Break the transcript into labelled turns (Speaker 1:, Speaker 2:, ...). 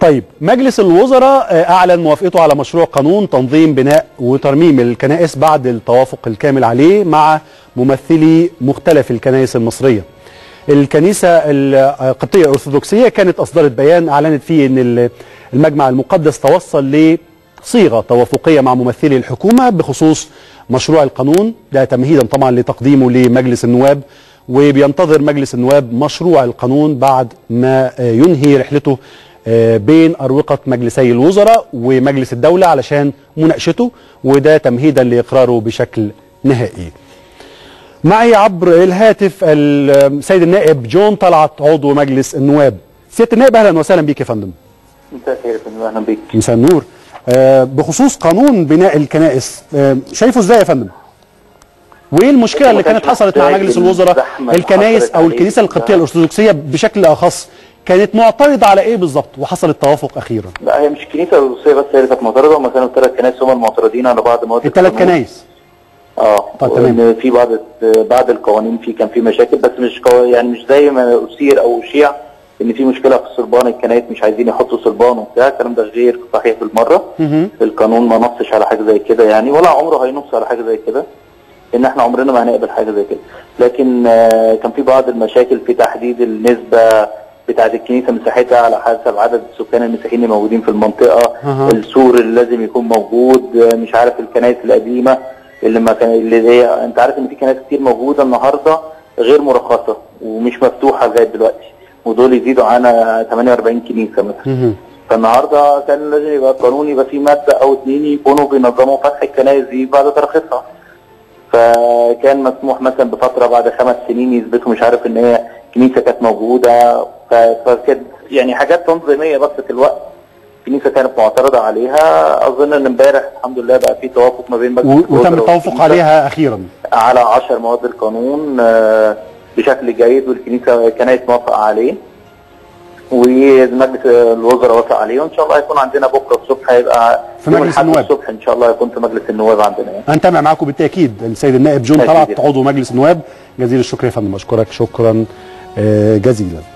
Speaker 1: طيب مجلس الوزراء آه، اعلن موافقته على مشروع قانون تنظيم بناء وترميم الكنائس بعد التوافق الكامل عليه مع ممثلي مختلف الكنائس المصريه. الكنيسه القبطيه الارثوذكسيه كانت اصدرت بيان اعلنت فيه ان المجمع المقدس توصل لصيغه توافقيه مع ممثلي الحكومه بخصوص مشروع القانون ده تمهيدا طبعا لتقديمه لمجلس النواب وبينتظر مجلس النواب مشروع القانون بعد ما آه، ينهي رحلته آه، بين أروقة مجلسي الوزراء ومجلس الدولة علشان مناقشته وده تمهيدا لإقراره بشكل نهائي معي عبر الهاتف السيد النائب جون طلعت عضو مجلس النواب سيادة النائب أهلا وسهلا بيك يا فندم
Speaker 2: مساء الخير يا فندم اهلا بيك
Speaker 1: مساء النور آه، بخصوص قانون بناء الكنائس آه، شايفه ازاي يا فندم وايه المشكله اللي كانت حصلت مع مجلس الوزراء
Speaker 2: الزحمة اللي
Speaker 1: الكنائس
Speaker 2: حصلت
Speaker 1: او
Speaker 2: عليه
Speaker 1: الكنيسه القبطيه
Speaker 2: ده.
Speaker 1: الارثوذكسيه بشكل اخص كانت معترضه على ايه بالظبط وحصل التوافق اخيرا
Speaker 2: لا هي مش الكنيسه الروسيه بس هي اللي كانت معترضه هم كانوا الثلاث كنائس هم المعترضين على بعض مواد
Speaker 1: الثلاث
Speaker 2: القانون.
Speaker 1: كنائس
Speaker 2: اه
Speaker 1: طيب، تمام.
Speaker 2: وإن في بعض بعض القوانين في كان في مشاكل بس مش قو... يعني مش زي ما اثير او اشيع ان في مشكله في الصلبان الكنائس مش عايزين يحطوا صلبان وبتاع الكلام ده غير صحيح بالمره
Speaker 1: مهم.
Speaker 2: القانون ما نصش على حاجه زي كده يعني ولا عمره هينص على حاجه زي كده ان احنا عمرنا ما هنقبل حاجه زي كده لكن آه، كان في بعض المشاكل في تحديد النسبه بتاعت الكنيسه مساحتها على حسب عدد السكان المسيحيين الموجودين في المنطقه
Speaker 1: أها.
Speaker 2: السور اللي لازم يكون موجود آه، مش عارف الكنائس القديمه اللي ما كان اللي هي انت عارف ان في كنائس كتير موجوده النهارده غير مرخصه ومش مفتوحه لغايه دلوقتي ودول يزيدوا عن 48 كنيسه مثلا
Speaker 1: مهم.
Speaker 2: فالنهارده كان لازم يبقى القانون يبقى فيه ماده او اتنين يكونوا بينظموا فتح الكنائس دي بعد ترخيصها. فكان مسموح مثلا بفتره بعد خمس سنين يثبتوا مش عارف ان هي كنيسه كانت موجوده ف- فكانت يعني حاجات تنظيميه بس في الوقت الكنيسه كانت معترضه عليها اظن ان امبارح الحمد لله بقى في توافق ما بين مجلس
Speaker 1: و- وتم
Speaker 2: الوزراء
Speaker 1: التوافق
Speaker 2: والكنيسة
Speaker 1: عليها اخيرا
Speaker 2: على 10 مواد القانون آه، بشكل جيد والكنيسه كانت موافقه عليه ومجلس الوزراء وافق عليه وان شاء الله هيكون عندنا بكره الصبح هيبقى
Speaker 1: في
Speaker 2: يوم
Speaker 1: مجلس
Speaker 2: الأحد
Speaker 1: النواب.
Speaker 2: الصبح ان شاء الله هيكون في مجلس النواب عندنا يعني.
Speaker 1: هنتابع معاكم بالتاكيد السيد النائب جون
Speaker 2: أكيد
Speaker 1: طلعت
Speaker 2: يعني.
Speaker 1: عضو مجلس النواب جزيل الشكر يا فندم اشكرك شكرا آه، جزيلا